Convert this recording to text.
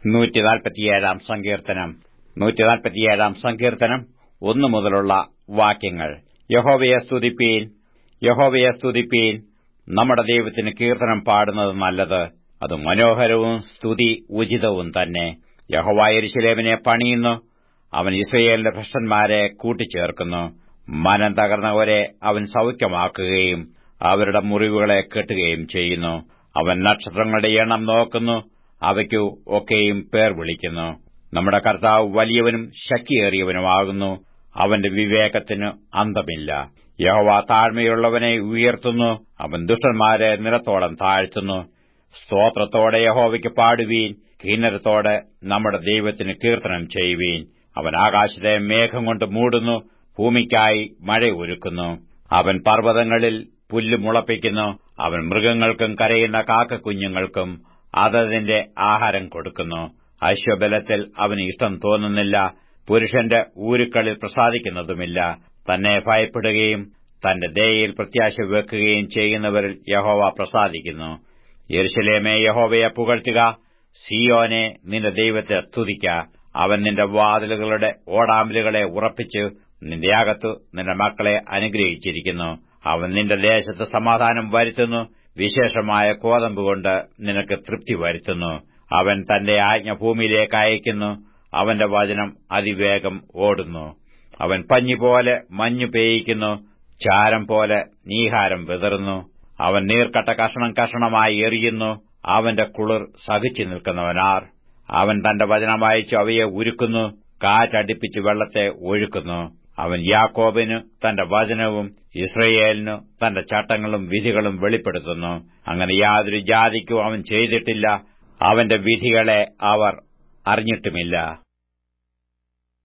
നൂറ്റിനാൽപ്പത്തിയേഴാം സങ്കീർത്തനം നൂറ്റിനാൽപ്പത്തിയേഴാം സങ്കീർത്തനം ഒന്നു മുതലുള്ള വാക്യങ്ങൾ യഹോവയെ സ്തുതിപ്പീൻ യഹോവയെ സ്തുതിപ്പീൻ നമ്മുടെ ദൈവത്തിന് കീർത്തനം പാടുന്നത് നല്ലത് അത് മനോഹരവും സ്തുതി ഉചിതവും തന്നെ യഹോവ യെരൂശലേമിനെ പണിയുന്നു അവൻ ഇസ്രയേലിന്റെ ഭ്രഷ്ടന്മാരെ കൂട്ടിച്ചേർക്കുന്നു മനം തകർന്നവരെ അവൻ സൗഖ്യമാക്കുകയും അവരുടെ മുറിവുകളെ കെട്ടുകയും ചെയ്യുന്നു അവൻ നക്ഷത്രങ്ങളുടെ എണ്ണം നോക്കുന്നു അവയ്ക്കു ഒക്കെയും പേർ വിളിക്കുന്നു നമ്മുടെ കർത്താവ് വലിയവനും ശക്തിയേറിയവനുമാകുന്നു അവന്റെ വിവേകത്തിന് അന്തമില്ല യഹോവ താഴ്മയുള്ളവനെ ഉയർത്തുന്നു അവൻ ദുഷ്ടന്മാരെ നിലത്തോളം താഴ്ത്തുന്നു സ്തോത്രത്തോടെ യഹോവയ്ക്ക് പാടുവീൻ കിന്നരത്തോടെ നമ്മുടെ ദൈവത്തിന് കീർത്തനം ചെയ്യുവീൻ അവൻ ആകാശത്തെ മേഘം കൊണ്ട് മൂടുന്നു ഭൂമിക്കായി മഴ ഒരുക്കുന്നു അവൻ പർവ്വതങ്ങളിൽ പുല്ല് മുളപ്പിക്കുന്നു അവൻ മൃഗങ്ങൾക്കും കരയുന്ന കാക്കക്കുഞ്ഞുങ്ങൾക്കും അതതിന്റെ ആഹാരം കൊടുക്കുന്നു അശ്വബലത്തിൽ അവന് ഇഷ്ടം തോന്നുന്നില്ല പുരുഷന്റെ ഊരുക്കളിൽ പ്രസാദിക്കുന്നതുമില്ല തന്നെ ഭയപ്പെടുകയും തന്റെ ദയയിൽ പ്രത്യാശ വെക്കുകയും ചെയ്യുന്നവരിൽ യഹോവ പ്രസാദിക്കുന്നു യെരുശലേമേ യഹോവയെ പുകഴ്ത്തുക സിയോനെ നിന്റെ ദൈവത്തെ സ്തുതിക്ക അവൻ നിന്റെ വാതിലുകളുടെ ഓടാമ്പലുകളെ ഉറപ്പിച്ച് നിന്റെ അകത്തു നിന്റെ മക്കളെ അനുഗ്രഹിച്ചിരിക്കുന്നു അവൻ നിന്റെ ദേശത്ത് സമാധാനം വരുത്തുന്നു വിശേഷമായ കോതമ്പുകൊണ്ട് നിനക്ക് തൃപ്തി വരുത്തുന്നു അവൻ തന്റെ ആജ്ഞ ഭൂമിയിലേക്ക് അയക്കുന്നു അവന്റെ വചനം അതിവേഗം ഓടുന്നു അവൻ പഞ്ഞിപോലെ മഞ്ഞു പേയിക്കുന്നു ചാരം പോലെ നീഹാരം വിതറുന്നു അവൻ നീർക്കട്ട കഷണം കഷണമായി എറിയുന്നു അവന്റെ കുളിർ സഹിച്ചു നിൽക്കുന്നവനാർ അവൻ തന്റെ വചനമയച്ചു അവയെ ഉരുക്കുന്നു കാറ്റടിപ്പിച്ച് വെള്ളത്തെ ഒഴുക്കുന്നു അവൻ യാക്കോബിന് തന്റെ വചനവും ഇസ്രയേലിനു തന്റെ ചട്ടങ്ങളും വിധികളും വെളിപ്പെടുത്തുന്നു അങ്ങനെ യാതൊരു ജാതിക്കും അവൻ ചെയ്തിട്ടില്ല അവന്റെ വിധികളെ അവർ അറിഞ്ഞിട്ടുമില്ല